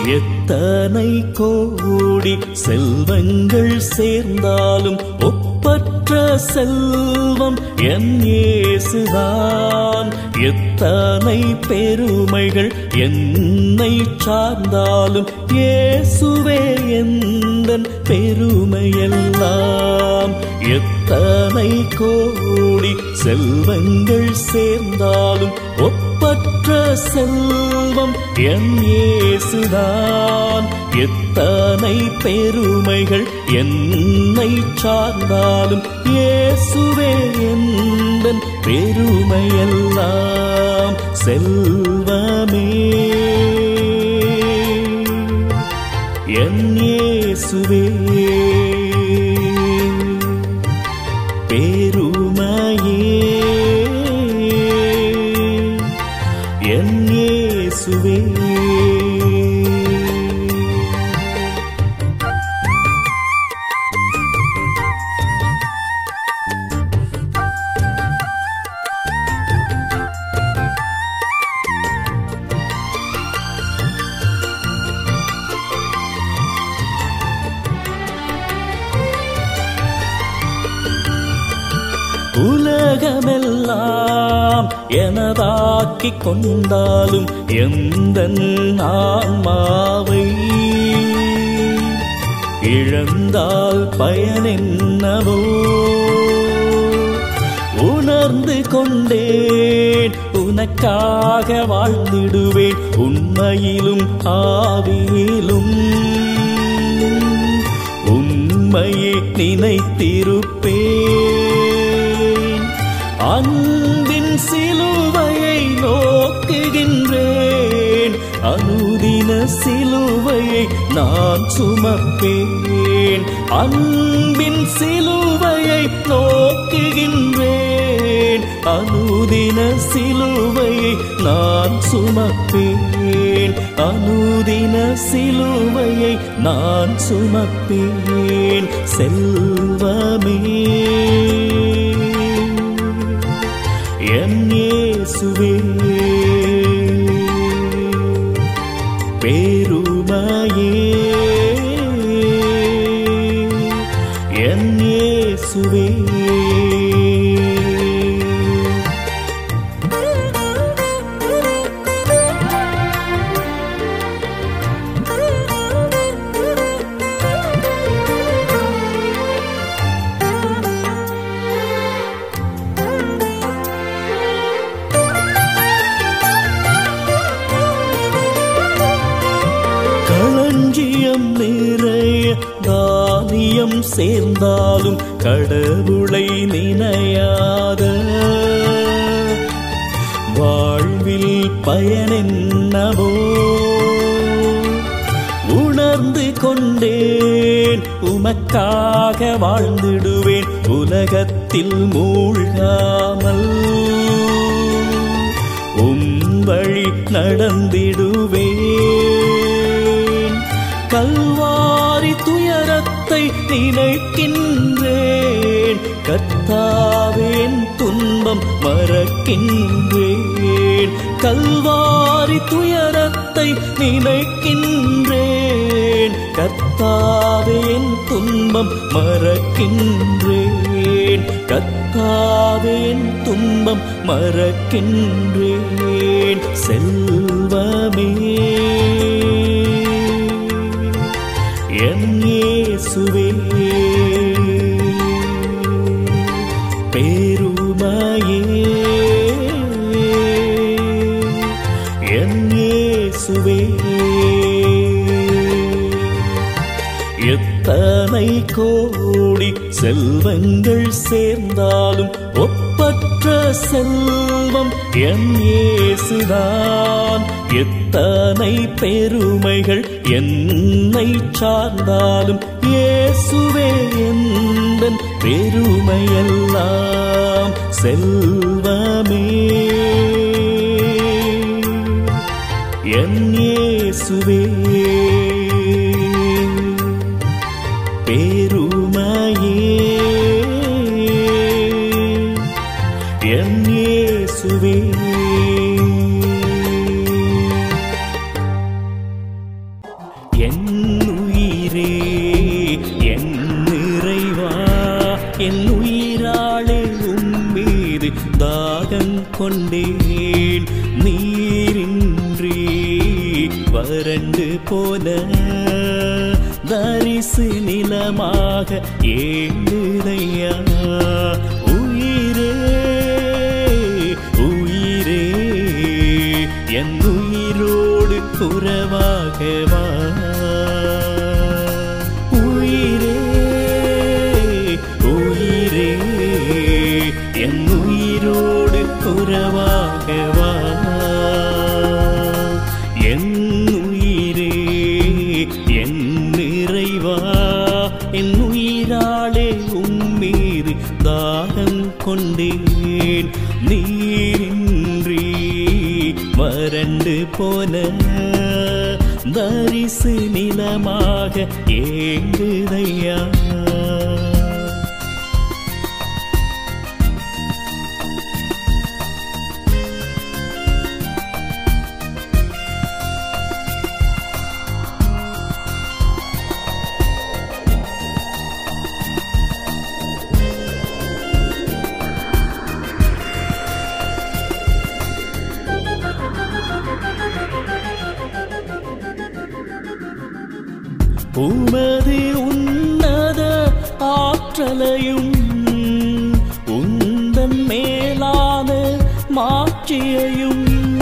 எத்தனை கோடி செல்வங்கள் சேர்ந்தாலும் ஒப்பற்ற செல்வம் என் இயேசுதான் எத்தனை பெருமைகள் என்னை சார்ந்தாலும் இயேசுவே எந்தன் பெருமையெல்லாம் எத்தனை கோடி செல்வங்கள் சேர்ந்தாலும் ஒப்பற்ற செல்வம் என் இயேசுதான் எத்தனை பெருமைகள் என்னை சார்ந்தாலும் இயேசுவே எந்தன் பெருமையெல்லாம் செல்வமே என் இயேசுவே பெருமையே என் இயேசுவே உலகமெல்லாம் எனதாக்கிக் கொண்டாலும் எந்த ஆன்மாவை இழந்தால் பயனென்னவோ உணர்ந்து கொண்டேன் உனக்காக வாழ்ந்திடுவேன் உண்மையிலும் ஆவியிலும் உண்மையை நினைத்திருப்பேன் அன்பின் சிலுவையை நோக்குகின்றேன் அனுதின சிலுவையை நான் சுமப்பேன் அன்பின் சிலுவையை நோக்குகின்றேன் அனுதின சிலுவையை நான் சுமப்பேன் அனுதின சிலுவையை நான் சுமப்பேன் செல்வமே என் இயேசுவே பெருமையே என் இயேசுவே களஞ்சியம் நிறைய தானியம் சேர்ந்தாலும் கடவுளை நினையாத வாழ்வில் பயனென்னவோ உணர்ந்து கொண்டேன் உமக்காக வாழ்ந்திடுவேன் உலகத்தில் மூழ்காமல் உம் வழி நடந்திடுவேன் கல்வாரி துயரத்தை நினைக்கின்றேன் கர்த்தாவேன் துன்பம் மறக்கின்றேன் கல்வாரி துயரத்தை நினைக்கின்றேன் கர்த்தாவேன் துன்பம் மறக்கின்றேன் கர்த்தாவேன் துன்பம் மறக்கின்றேன் செல்வமே என் இயேசுவே பெருமையே என் இயேசுவே எத்தனை கோடி செல்வங்கள் சேர்ந்தாலும் ஒப்பற்ற செல்வம் என் இயேசுதான் எத்தனை பெருமைகள் என்னை சார்ந்தாலும் இயேசுவே எந்தன் பெருமையெல்லாம் செல்வமே என் இயேசுவே பெருமையே என் இயேசுவே என் உயிரே என் நிறைவா என் உயிராளே உம்மீது தாகம் கொண்டேன் நீரின்றி வறண்டு போன தரிசு நிலமாக ஏழுதையா உயிரே உயிரே என் உயிரோடு உறவாகவா உயிரே உயிரே என் உயிரோடு உறவாகவா என் உயிரே என் நிறைவா என் உயிராளே உம்மீது தாகம் கொண்டேன் நீரின்றி வறண்டு போன தரிசு நிலமாக ஏங்குதையா உமது உன்னத ஆற்றலையும் உந்தன் மேலான மாட்சியையும்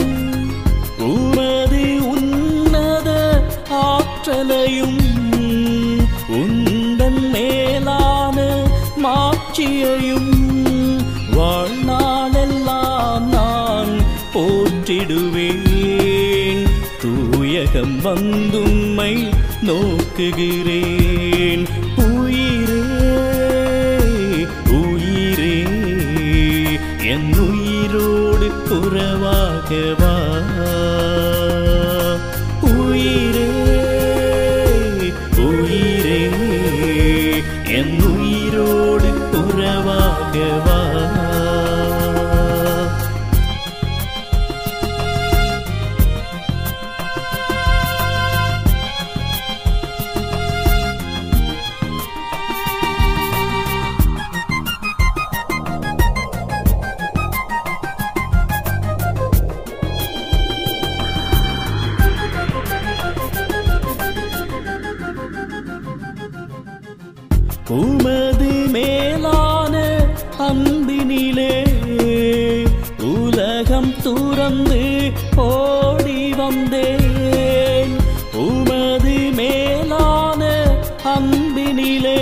உமது உன்னத ஆற்றலையும் உந்தன் மேலான மாட்சியையும் வாழ்நாளெல்லாம் நான் போற்றிடுவேன் தூயகம் வந்தும்மை நோக்குகிறேன் உயிரே உயிரே என் உயிரோடு உறவாகவா உயிரே உயிரே என் உயிரோடு உறவாகவா உமது மேலான அன்பினிலே உலகம் துறந்து ஓடி வந்தேன் உமது மேலான அன்பினிலே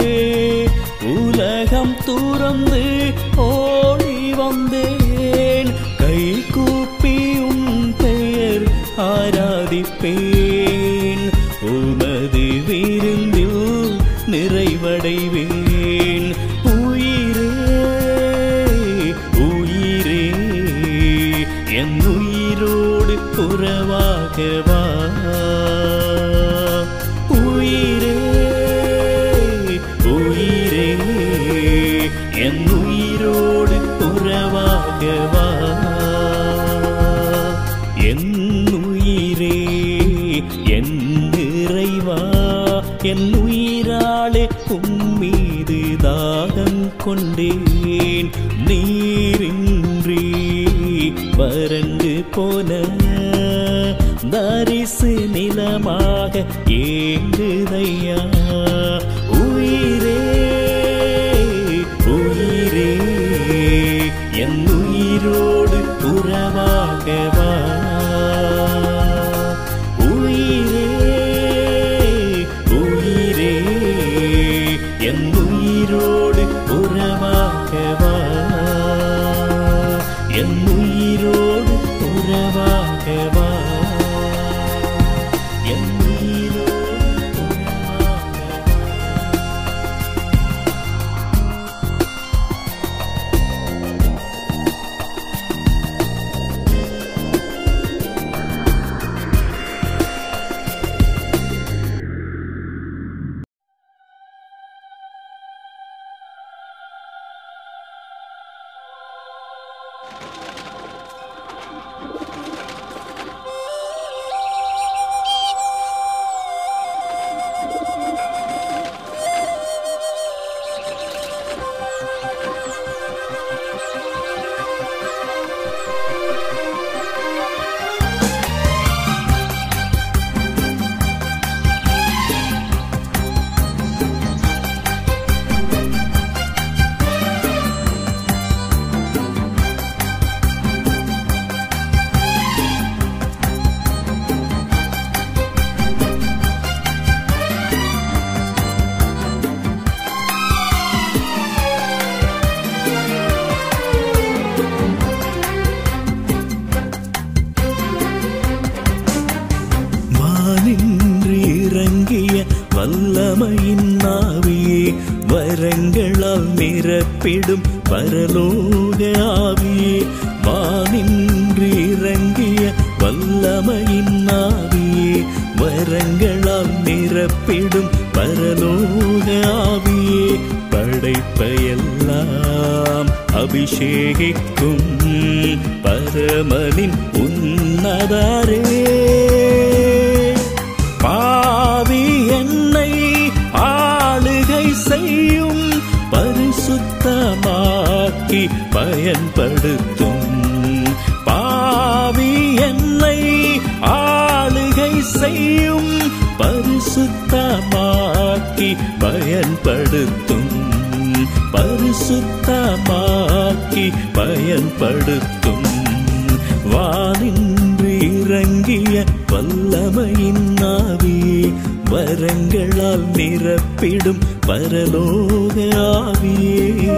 உலகம் துறந்து ஓடி வந்தேன் கை கூப்பி உம் பெயர் ஆராதிப்பேன் உமது விருந்தில் நிறைவடைவேன் உயிரே உயிரே என் உயிரோடு உறவாகவா உயிரே உயிரே என் உயிரோடு உறவாகவா என் உயிரே என் நிறைவா என் உயிராளே உம்மீது தாகம் கொண்டேன் நீரின்றி வறண்டு போன தரிசு நிலமாக ஏங்குதையா உயிரே உயிரே என் உயிரோடு உறவாகவா உயிரே உயிரே என் உயிரோடு உறவாகவா என் உயிரோடு உறவாகவா என் உயிரோடு உறவாகவா இறங்கிய வல்லமையின் ஆவியே வரங்களால் நிரப்பிடும் பரலோக ஆவியே வானின்று இறங்கிய வல்லமையின் ஆவியே வரங்களால் நிரப்பிடும் பரலோக ஆவியே படைப்பையெல்லாம் அபிஷேகிக்கும் பரமனின் உன்னதரே பாவி என்னை ஆளுகை செய்யும் பரிசுத்தமாக்கி பயன்படுத்தும் பாவி என்னை ஆளுகை செய்யும் பரிசுத்தமாக்கி பயன்படுத்தும் பரிசுத்தமாக்கி பயன்படுத்தும் வானின்று இறங்கிய வல்லமையின் ஆவியே வரங்களால் நிரப்பிடும் பரலோக ஆவியே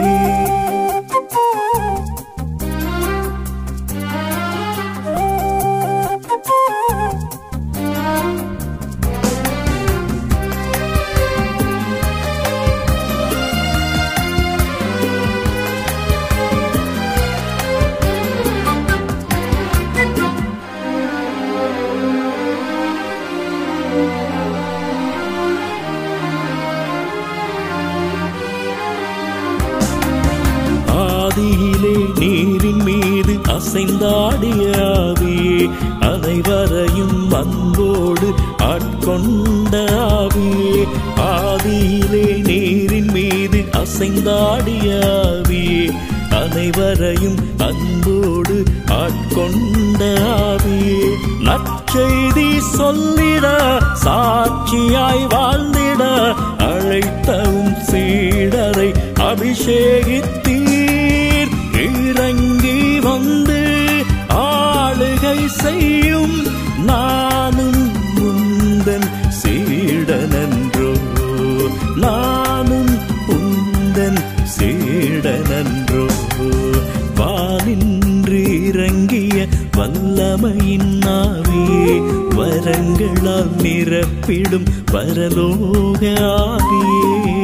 ஆதியிலே நீரின் மீது அசைந்தாடிய ஆவியே அனைவரையும் அன்போடு ஆட்கொண்ட ஆவியே ஆதியிலே நீரின் மீது அசைந்தாடிய ஆவியே அனைவரையும் அன்போடு ஆட்கொண்ட ஆவியே நற்செய்தி சொல்லிட சாட்சியாய் வாழ்ந்திட அழைத்தவும் சீடரை அபிஷேகித்தீர் இறங்கி வந்து ஆளுகை செய்யும் நானும் முந்தன் சீடனன்றோ நானும் உந்தன் சீடனன்றோ வானின்று இறங்கிய வல்லமையின் ஆவியே வரங்களால் நிரப்பிடும் பரலோக ஆவியே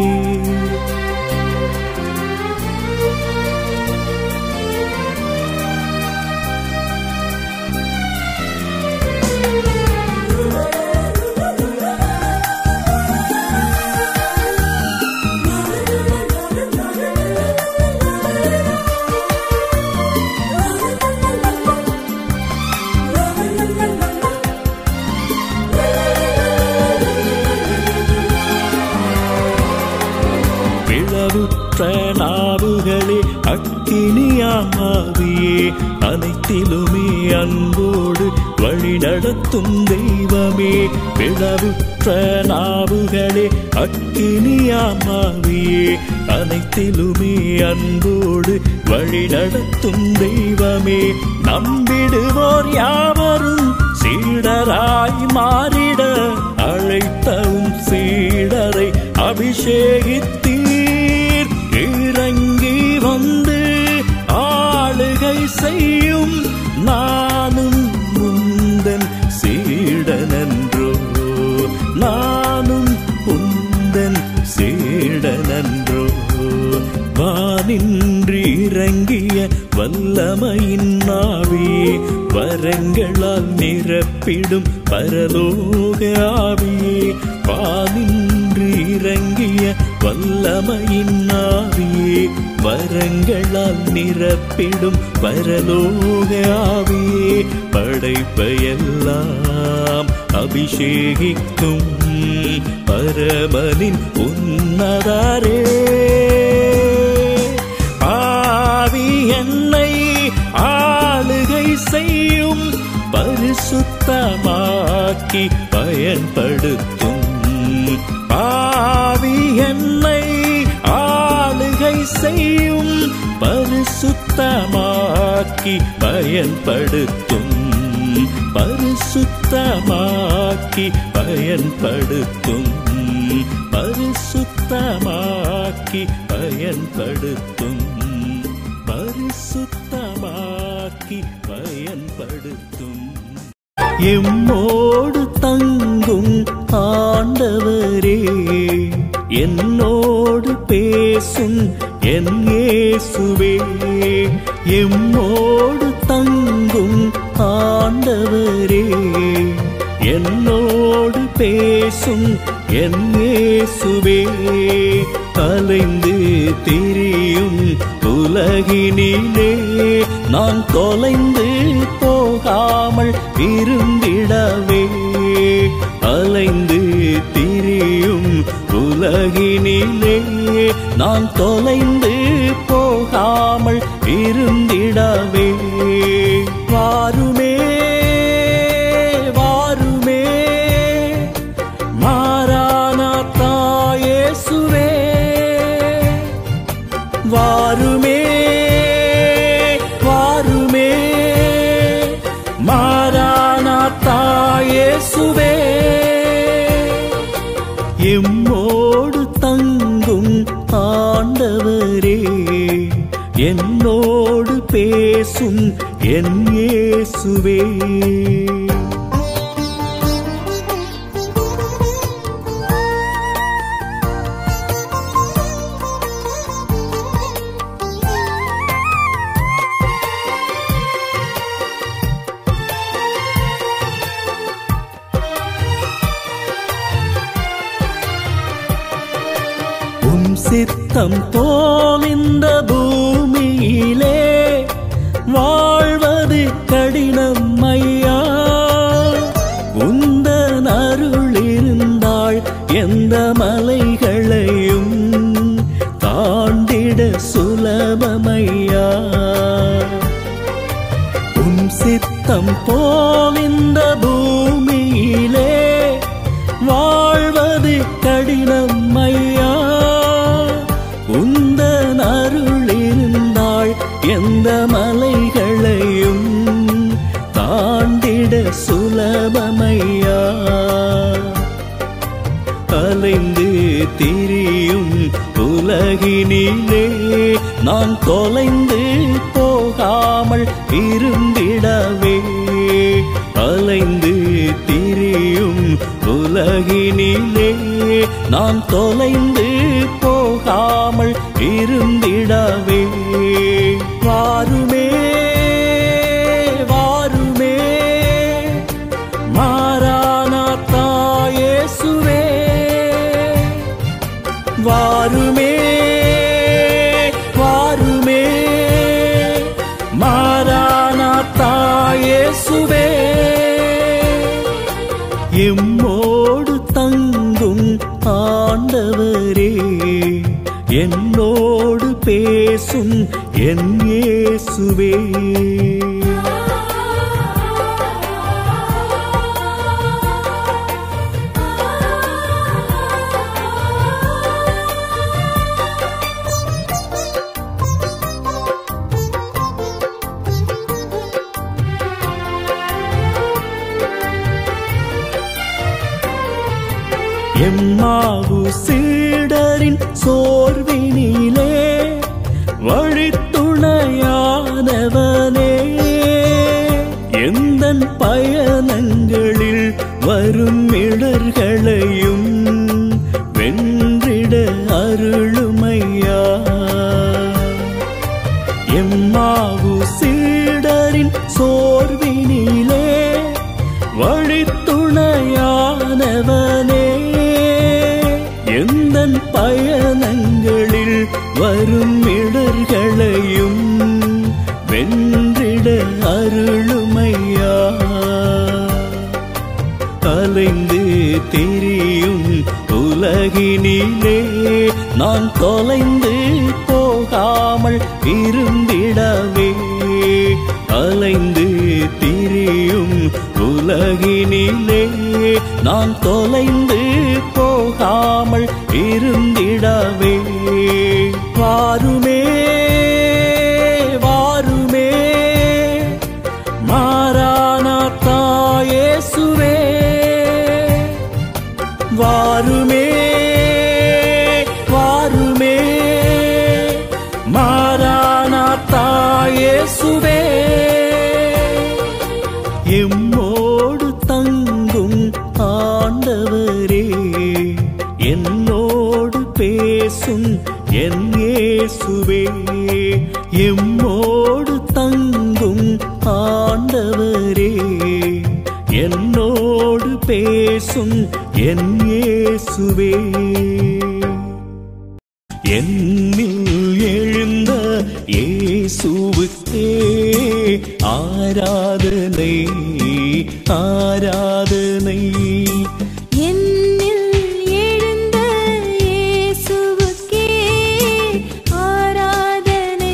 பிளவுற்ற நாவுகளே அக்கினியாமாவியே அனைத்திலுமே அன்போடு வழி நடத்தும் தெய்வமே பிளவுற்ற நாவுகளே அக்கினியாமாவியே அனைத்திலுமே அன்போடு வழி நடத்தும் தெய்வமே நம்பிடுவோர் யாவரும் சீடராய் மாறிட அழைத்தவும் சீடரை அபிஷேகித்தீர் இறங்கி வந்து ஆளுகை செய்யும் நானும் முந்தன் சீடனன்றோ நானும் உந்தன் சீடனன்றோ வானின்று இறங்கிய வல்லமையின் ஆவியே வரங்களால் நிரப்பிடும் பரலோக ஆவியே வானின்று இறங்கிய வல்லமையின் ஆவியே வரங்களால் நிரப்பிடும் பரலோக ஆவியே படைப்பையெல்லாம் அபிஷேகிக்கும் பரமனின் உன்னதரே ஆவி என்னை ஆளுகை செய்யும் பரிசுத்தமாக்கி பயன்படுத்தும் ஆவி என்னை ஆளுகை செய்யும் பரிசுத்தமாக்கி பயன்படுத்தும் பரிசுத்தமாக்கி பயன்படுத்தும் பரிசுத்தமாக்கி பயன்படுத்தும் பரிசுத்தமாக்கி பயன்படுத்தும் எம்மோடு தங்கும் ஆண்ட பேசும் என் இயேசுவே எம்மோடு தங்கும் ஆண்டவரே என்னோடு பேசும் என் இயேசுவே அலைந்து திரியும் உலகினிலே நான் தொலைந்து போகாமல் இருந்திடவே அலைந்து திரியும் உலகினிலே நான் தொலைந்து போகாமல் இருந்திடவே வாருமே வாருமே மாறானாத்தா இயேசுவே வாருமே வாருமே மாறானாத்தா இயேசுவே எம்மோடு தங்கும் ஆண்டவரே என்னோடு பேசும் என் இயேசுவே உம் சித்தம் போல் இந்த பூமியிலே வாழ்வது கடினம் ஐயா உந்த அருள் இருந்தால் எந்த மலைகளையும் தாண்டிட சுலபமையா உம் சித்தம் போல் இந்த பூமியிலே வாழ்வது கடினம் ஐயா உந்த அருள் இருந்தால் எந்த மலைகளையும் தாண்டிட சுலபமையா அலைந்து திரியும் உலகினிலே நான் தொலைந்து போகாமல் இருந்திடவே அலைந்து திரியும் உலகினிலே நான் தொலைந்து போகாமல் இருந்திடவே வாருமே வாருமே மாறானாத்தா இயேசுவே வாருமே வாருமே மாறானாத்தா இயேசுவே எம்மோடு தங்கும் ஆண்டவரே என்னோடு பேசும் என் இயேசுவே எம்மாவு சீடரின் சோர்வினிலே வழித்துணையானவனே எந்தன் பயணங்களில் வரும் இடர்களையும் வென்றிட அருளுமையா எம்மாவு சீடரின் சோர்வினிலே வழித்துணையானவனே எந்தன் பயணங்களில் வரும் இடர்களையும் வென்றிட அருளுமையா அலைந்து திரியும் உலகினிலே நான் தொலைந்து போகாமல் இருந்திடவே அலைந்து திரியும் உலகினிலே நான் தொலைந்து போகாமல் இருந்திடவே வாருமே வாருமே மாறானாத்தா இயேசுவே வாருமே வாருமே மாறானாத்தா இயேசுவே எம்மோடு தங்கும் ஆண்டவரே என்னோடு பேசும் என் இயேசுவே எம்மோடு தங்கும் ஆண்டவரே என்னோடு பேசும் என் இயேசுவே என்னில் எழுந்த இயேசுவுக்கே ஆராதனை ஆராதனை என்னில் எழுந்த இயேசுவுக்கே ஆராதனை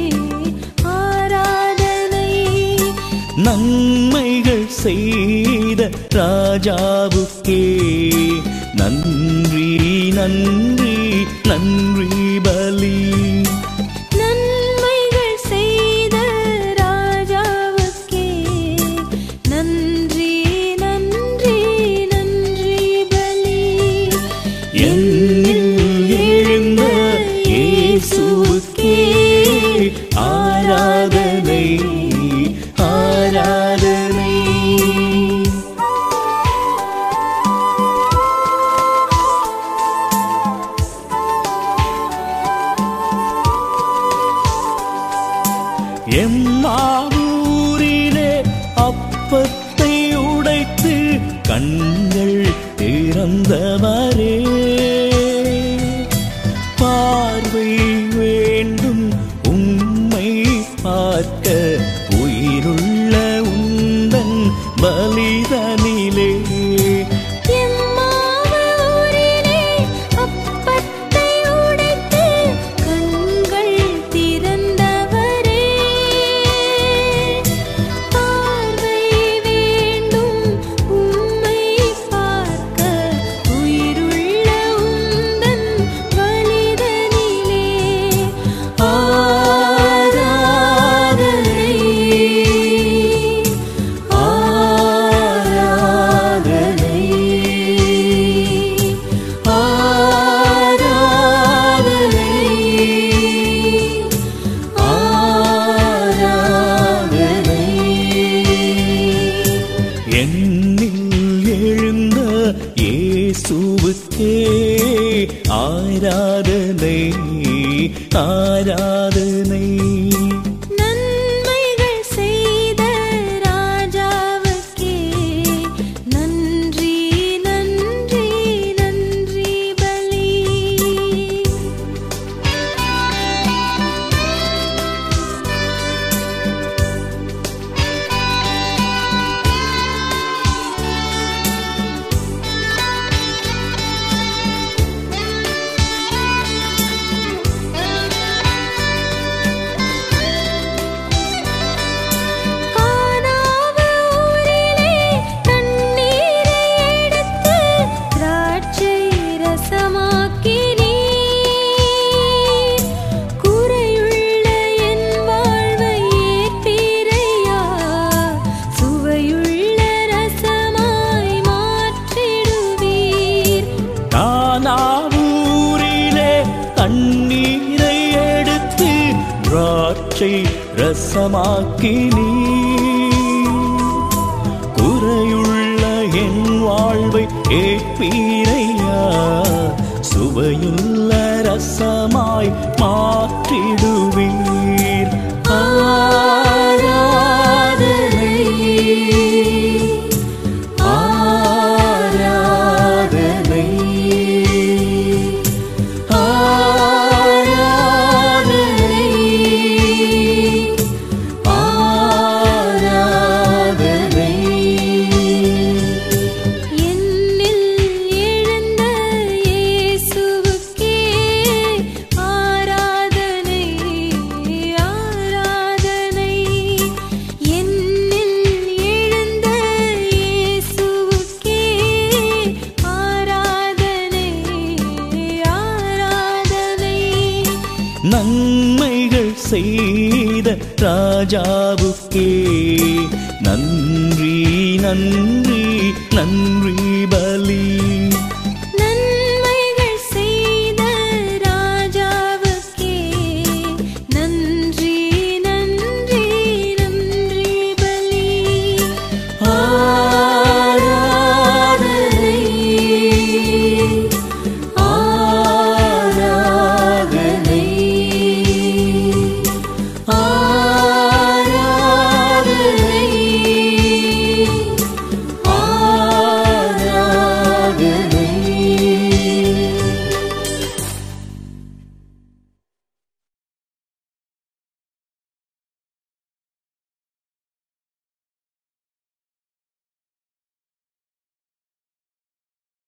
ஆராதனை நன்மைகள் செய்த ராஜாவுக்கே நன்றி நன்றி நன்றி பலி நன்மைகள் செய்த ராஜாவுக்கே நன்றி நன்றி நன்றி பலி என்னில் எழுந்த இயேசுவுக்கே ஆராதனை ஆராதனை எம்மாவூரிலே அப்பத்தை உடைத்து கண்கள் திறந்தவரே பார்வை வேண்டும் உம்மை பார்க்க உயிருள்ள உந்தன் பலிதனிலே எம்மாவூரிலே அப்பத்தை உடைத்து கண்கள் திறந்தவரே பார்வை வேண்டும் உம்மை பார்க்க உயிருள்ள உந்தன் வழிதனிலே ஆராதனை ஆராதனை ஆராதனை ஆராதனை என்னில் எழுந்த இயேசுவுக்கே ஆராதனை ஆராதனை நன்மைகள் செய்த ராஜாவுக்கே நன்றி நன்றி நன்றி பலி காணாத ஊரிலே தண்ணீரை எடுத்து திராட்சை ரசமாக்கினீர் குறையுள்ள என் வாழ்வை ஏற்பீரையா சுவையுள்ள ரசமாய் மாற்றிடுவீர் கானாவூரிலே தண்ணீரை எடுத்து திராட்சை ரசமாக்கினீ குறையுள்ள என் வாழ்வை ஏற்பீரையா சுவையுள்ள ரசமாய் மாற்றிடுவீர் ஆராதனை ஆராதனை ஆராதனை ஆராதனை என்னில் எழுந்த இயேசுவுக்கே ஆராதனை ஆராதனை என்னில் எழுந்த இயேசுவுக்கே ஆராதனை ஆராதனை நன்மைகள் செய்த ராஜாவுக்கே நன்றி நன்றி நன்றி பலி